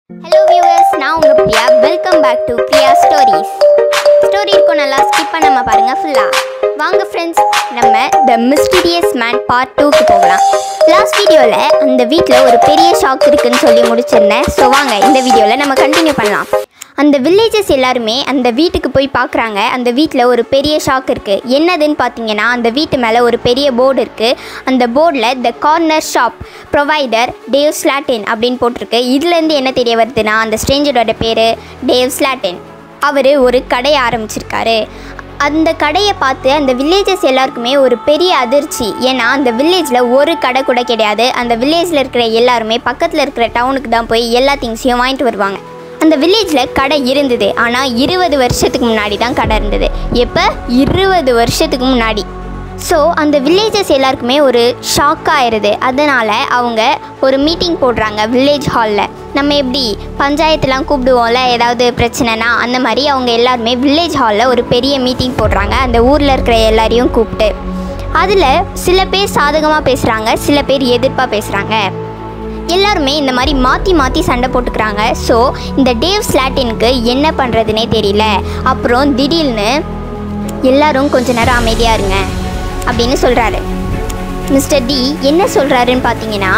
hello viewers நான் உங்கள் Priya welcome back to Priya stories story இருக்கும் நல்லா ஸ்கிப் பண்ணாம பாருங்க ஃபுல்லாக வாங்க ஃப்ரெண்ட்ஸ் நம்ம த மிஸ்டீரியஸ் மேன் பார்ட் டூக்கு போகலாம் லாஸ்ட் வீடியோவில் அந்த வீட்டில் ஒரு பெரிய ஷாக் இருக்குன்னு சொல்லி முடிச்சிருந்தேன் ஸோ வாங்க இந்த வீடியோவில் நம்ம கண்டினியூ பண்ணலாம் அந்த வில்லேஜஸ் எல்லாருமே அந்த வீட்டுக்கு போய் பார்க்குறாங்க அந்த வீட்டில் ஒரு பெரிய ஷாக் இருக்குது என்னதுன்னு பார்த்தீங்கன்னா அந்த வீட்டு மேலே ஒரு பெரிய போர்டு இருக்குது அந்த போர்டில் த கார்னர் ஷாப் ப்ரொவைடர் டேவ் ஸ்லாட்டின் அப்படின்னு போட்டிருக்கு இதுலேருந்து என்ன தெரிய வருதுன்னா அந்த ஸ்ட்ரேஞ்சரோட பேர் டேவ் ஸ்லாட்டின் அவர் ஒரு கடை ஆரம்பிச்சிருக்காரு அந்த கடையை பார்த்து அந்த வில்லேஜஸ் எல்லாருக்குமே ஒரு பெரிய அதிர்ச்சி ஏன்னா அந்த வில்லேஜில் ஒரு கடை கூட கிடையாது அந்த வில்லேஜில் இருக்கிற எல்லாருமே பக்கத்தில் இருக்கிற டவுனுக்கு தான் போய் எல்லா திங்ஸையும் வாங்கிட்டு வருவாங்க அந்த வில்லேஜில் கடை இருந்தது ஆனால் இருபது வருஷத்துக்கு முன்னாடி தான் கடை இருந்தது எப்போ இருபது வருஷத்துக்கு முன்னாடி ஸோ அந்த வில்லேஜஸ் எல்லாருக்குமே ஒரு ஷாக் ஆயிடுது அதனால் அவங்க ஒரு மீட்டிங் போடுறாங்க வில்லேஜ் ஹாலில் நம்ம எப்படி பஞ்சாயத்துலாம் கூப்பிடுவோம்ல ஏதாவது பிரச்சனைனா அந்த மாதிரி அவங்க எல்லாருமே வில்லேஜ் ஹாலில் ஒரு பெரிய மீட்டிங் போடுறாங்க அந்த ஊரில் இருக்கிற எல்லாரையும் கூப்பிட்டு அதில் சில பேர் சாதகமாக பேசுகிறாங்க சில பேர் எதிர்ப்பாக பேசுகிறாங்க எல்லாருமே இந்த மாதிரி மாற்றி மாற்றி சண்டை போட்டுக்கிறாங்க ஸோ இந்த டேவ் ஸ்லாட்டினுக்கு என்ன பண்ணுறதுனே தெரியல அப்புறம் திடீர்னு எல்லாரும் கொஞ்ச நேரம் அமைதியாக இருங்க அப்படின்னு சொல்கிறாரு மிஸ்டர் டி என்ன சொல்கிறாருன்னு பார்த்தீங்கன்னா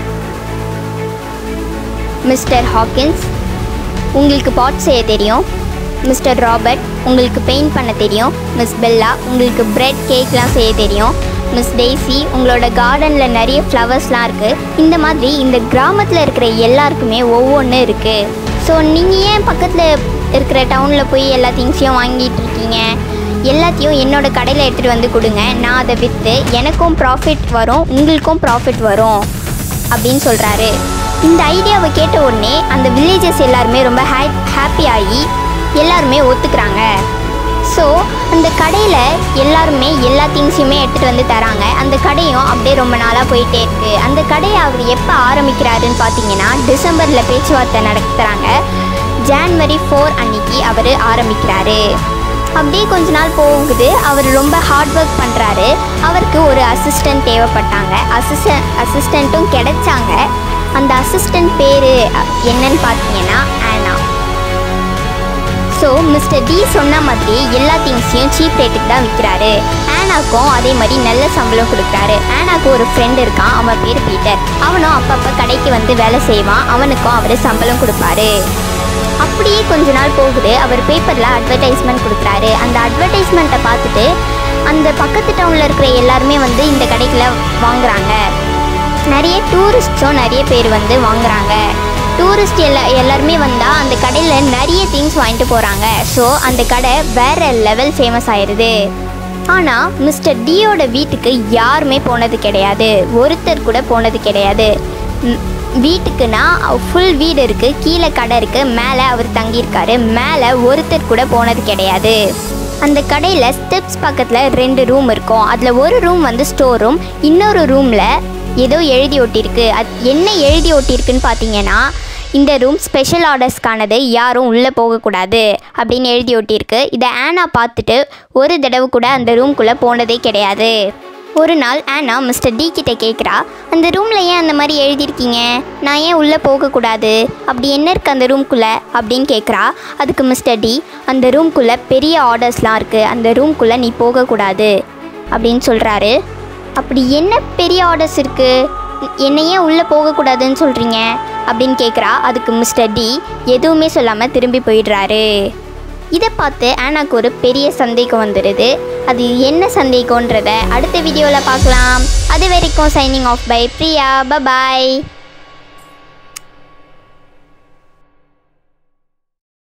மிஸ்டர் ஹாக்கின்ஸ் உங்களுக்கு பாட் செய்ய தெரியும் மிஸ்டர் ராபர்ட் உங்களுக்கு பெயிண்ட் பண்ண தெரியும் மிஸ் பெல்லா உங்களுக்கு பிரெட் கேக்லாம் செய்ய தெரியும் மிஸ் டெய்ஸி உங்களோட கார்டனில் நிறைய ஃப்ளவர்ஸ்லாம் இருக்குது இந்த மாதிரி இந்த கிராமத்தில் இருக்கிற எல்லாருக்குமே ஒவ்வொன்று இருக்குது ஸோ நீங்கள் ஏன் பக்கத்தில் இருக்கிற டவுனில் போய் எல்லா திங்ஸையும் வாங்கிட்டு இருக்கீங்க எல்லாத்தையும் என்னோட கடையில் எடுத்துகிட்டு வந்து கொடுங்க நான் அதை விற்று எனக்கும் ப்ராஃபிட் வரும் உங்களுக்கும் ப்ராஃபிட் வரும் அப்படின்னு சொல்கிறாரு இந்த ஐடியாவை கேட்ட உடனே அந்த வில்லேஜஸ் எல்லாருமே ரொம்ப ஹே ஹாப்பி ஆகி எல்லாருமே ஒத்துக்கிறாங்க ஸோ அந்த கடையில் எல்லாருமே எல்லா திங்ஸையுமே எடுத்துகிட்டு வந்து தராங்க அந்த கடையும் அப்படியே ரொம்ப நாளாக போயிட்டே இருக்குது அந்த கடையை அவர் எப்போ ஆரம்பிக்கிறாருன்னு பார்த்தீங்கன்னா டிசம்பரில் பேச்சுவார்த்தை நடத்துகிறாங்க ஜான்வரி ஃபோர் அன்னைக்கு அவர் ஆரம்பிக்கிறாரு அப்படியே கொஞ்ச நாள் போகுது அவர் ரொம்ப ஹார்ட் ஒர்க் பண்ணுறாரு அவருக்கு ஒரு அசிஸ்டன்ட் தேவைப்பட்டாங்க அசிஸ்டன்ட் அசிஸ்டண்ட்டும் கிடைச்சாங்க அந்த அசிஸ்டன்ட் பேர் என்னன்னு பார்த்தீங்கன்னா ஆனா ஸோ மிஸ்டர் டி சொன்ன மாதிரி எல்லா திங்ஸையும் சீப் ரேட்டுக்கு தான் விற்கிறாரு ஆனாக்கும் அதே மாதிரி நல்ல சம்பளம் கொடுக்குறாரு ஆனாக்கு ஒரு ஃப்ரெண்ட் இருக்கான் அவன் பேர் பீட்டர் அவனும் அப்பப்போ கடைக்கு வந்து வேலை செய்வான் அவனுக்கும் அவர் சம்பளம் கொடுப்பாரு அப்படியே கொஞ்ச நாள் போகுது அவர் பேப்பரில் அட்வர்டைஸ்மெண்ட் கொடுக்குறாரு அந்த அட்வர்டைஸ்மெண்ட்டை பார்த்துட்டு அந்த பக்கத்து டவுனில் இருக்கிற எல்லாருமே வந்து இந்த கடைக்குள்ள வாங்குறாங்க நிறைய டூரிஸ்ட்ஸும் நிறைய பேர் வந்து வாங்குறாங்க டூரிஸ்ட் எல்லா எல்லாருமே வந்தால் அந்த கடையில் நிறைய திங்ஸ் வாங்கிட்டு போகிறாங்க ஸோ அந்த கடை வேற லெவல் ஃபேமஸ் ஆயிடுது ஆனால் மிஸ்டர் டியோட வீட்டுக்கு யாருமே போனது கிடையாது ஒருத்தர் கூட போனது கிடையாது ம், வீட்டுக்குன்னா ஃபுல் வீடு இருக்குது கீழே கடை இருக்குது மேலே அவர் தங்கியிருக்காரு மேலே ஒருத்தர் கூட போனது கிடையாது அந்த கடையில் ஸ்டெப்ஸ் பக்கத்தில் ரெண்டு ரூம் இருக்கும் அதில் ஒரு ரூம் வந்து ஸ்டோர் ரூம் இன்னொரு ரூமில் ஏதோ எழுதி ஒட்டியிருக்கு அது என்ன எழுதி ஒட்டியிருக்குன்னு பார்த்தீங்கன்னா இந்த ரூம் ஸ்பெஷல் ஆர்டர்ஸ்க்கானது யாரும் உள்ளே போகக்கூடாது அப்படின்னு எழுதி ஒட்டியிருக்கு இதை ஆனா பார்த்துட்டு ஒரு தடவை கூட அந்த ரூம்குள்ளே போனதே கிடையாது ஒரு நாள் ஆனா மிஸ்டர் டி கிட்ட கேட்குறா அந்த ரூமில் ஏன் அந்த மாதிரி எழுதியிருக்கீங்க நான் ஏன் உள்ளே போகக்கூடாது அப்படி என்ன இருக்குது அந்த ரூம்குள்ளே அப்படின்னு கேட்குறா அதுக்கு மிஸ்டர் டி அந்த ரூம்குள்ளே பெரிய ஆர்டர்ஸ்லாம் இருக்குது அந்த ரூம்குள்ளே நீ போகக்கூடாது அப்படின்னு சொல்கிறாரு அப்படி என்ன பெரிய ஆர்டர்ஸ் இருக்குது என்னை ஏன் உள்ளே போகக்கூடாதுன்னு சொல்கிறீங்க அப்படின்னு கேட்குறா அதுக்கு மிஸ்டர் டி எதுவுமே சொல்லாமல் திரும்பி போயிடுறாரு இதை பார்த்து ஆனாக்கு ஒரு பெரிய சந்தேகம் வந்துடுது அது என்ன சந்தேகன்றத அடுத்த வீடியோவில் பார்க்கலாம் அது வரைக்கும் signing off bye Priya bye bye